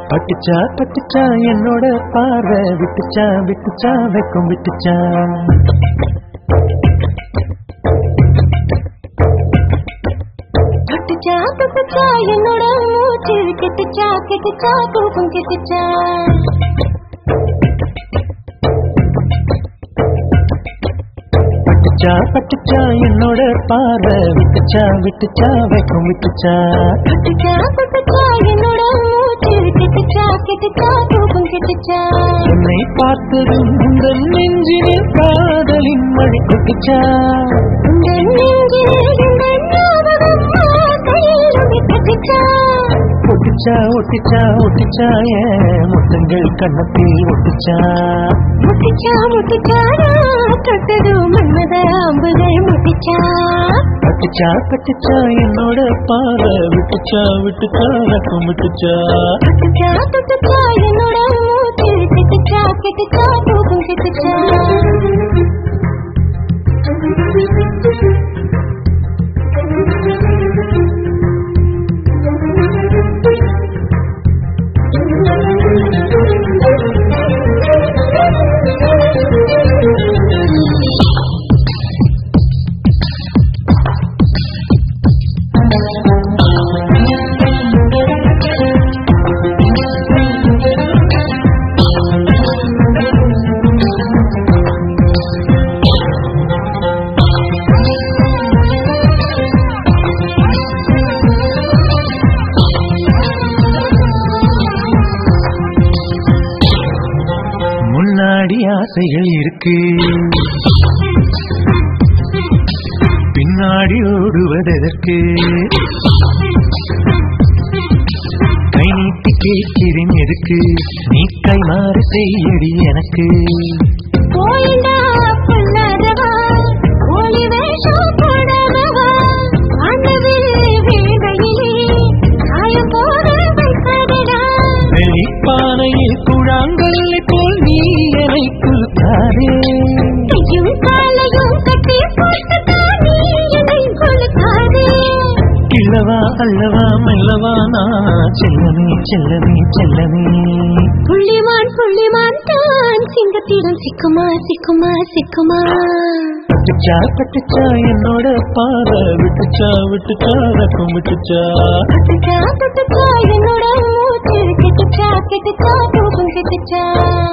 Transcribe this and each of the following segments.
பட்டுச்சா பட்டுச்சா என்னோட பார்வை விட்டுச்சா விட்டுச்சா வெக்கம் விட்டுச்சா தொட்டுச்சா தொட்டுச்சா என்னோட மூச்சு கெட்டுச்சா கெட்டுச்சா தூக்கம் கெட்டுச்சா பட்டுச்சா பட்டுச்சா என்னோட பார்வை விட்டுச்சா விட்டுச்சா வெக்கம் விட்டுச்சா தொட்டுச்சா தொட்டுச்சா என்னோட மூச்சு கெட்டுச்சா கெட்டுச்சா தூக்கம் கெட்டுச்சா உன்னை பார்த்ததும் உங்கள் நெஞ்சினில் காதலின் மழை கொட்டுச்சா இந்த நெஞ்சிலே இந்த ஞாபகம் ஆசையில் கெட்டுச்சா ஒட்டுச்சா ஒட்டுச்சா ஒட்டுச்சா ஏன் முத்தங்கள் கண்ணத்தில் ஒட்டுச்சா முட்டிச்சா முட்டிச்சா தொட்டது மன்மத அம்புகள் முட்டிச்சா பட்டுச்சா பட்டுச்சா என்னோட பார்வை விட்டுச்சா விட்டுச்சா வெக்கம் விட்டுச்சா தொட்டுச்சா தொட்டுச்சா என்னோட மூச்சு கெட்டுச்சா கெட்டுச்சா தூக்கம் கெட்டுச்சா முன்னாடி ஆசைகள் இருக்கு பின்னாடி ஓடுவதற்கு கை நீட்டி கேட்கிறேன் எதுக்கு நீ கைமாறு செய்யடி எனக்கு போயிண்டா பொல்லாதவா ஒளி வேஷம் போடாதவா ஆண்டவில் வேதையிலே காயம் போட வைப்பதடா வெளிப்பானையில் குழாங்கல்லை போல் நீ என்னை குறுத்தாரே கையும் காலையும் கட்டி போட்டுத்தான் நீ என்னை கொளுத்தாதே கிள்ளவா அல்லவா மெல்லவா நான் செல்லமே செல்லமே செல்லமே புள்ளிமான் புள்ளிமான் தான் சிங்கத்திடம் சிக்குமா சிக்குமா சிக்குமா பட்டுச்சா பட்டுச்சா என்னோட பாறை விட்டுச்சா விட்டுச்சா ரக்கம் விட்டுச்சா கட்டுச்சா கட்டுச்சா என்னோட மூச்சு கெட்டுச்சா கெட்டுச்சா தூக்கம் கெட்டுச்சா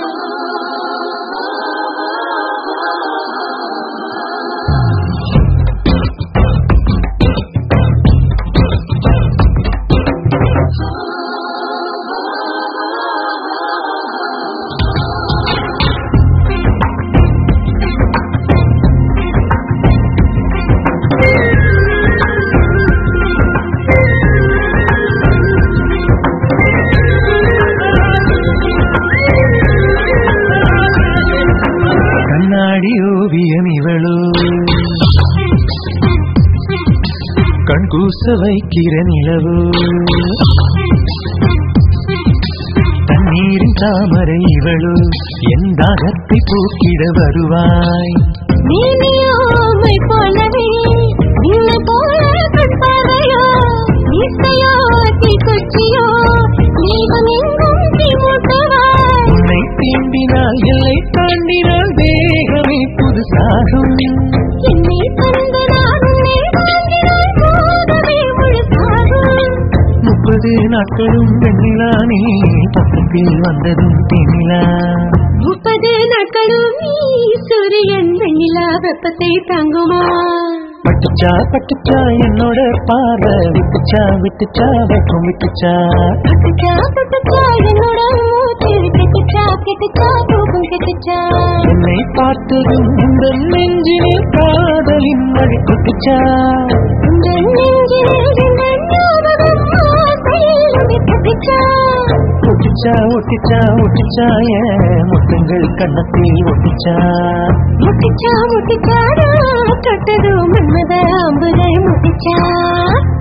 கண்ணாடி ஓவியம் இவளோ கண் கூச வைக்கிற நிலவோ தண்ணீரின் தாமரை இவளோ என் தாகத்தை போக்கிட வருவாய் நீனையோமை போலவே நின்ன போல கண்பாவையோ இசையோ தீக்குச்சியோ நீகம் எங்கும் தீமூட்டவா உன்னை தீண்டினால் எல்லை தாண்டினால் தேகமே புதுசாகும் என்னை தந்து நான் உன்னை வாங்கினால் போதவே முழுசாகும் முப்பது நாட்களும் வெண்ணிலா நீ பக்கத்தில் வந்ததும் தென்னிலா முப்பது நாட்களும் நீ சூரியன் வெண்ணிலா வெப்பத்தை தாங்குமா பட்டுச்சா பட்டுச்சா என்னோட பார்வை விட்டுச்சா விட்டுச்சா வெக்கம் விட்டுச்சா கட்டுச்சா கட்டுச்சா என்னோட மூச்சு கெட்டுச்சா கெட்டுச்சா தூக்கம் கெட்டுச்சா என்னை பார்த்ததும் இந்த நெஞ்சிலே காதலின் மழை கொட்டுச்சா இந்த நெஞ்சிலே இந்த ஞாபகம் ஆசையில் கெட்டுச்சா ஒட்டுச்சா ஒட்டுச்சா ஒட்டுச்சா ஏன் முத்தங்கள் கண்ணத்தில் ஒட்டுச்சா முட்டிச்சா முட்டிச்சா தொட்டது மன்மத அம்புகள் முட்டிச்சா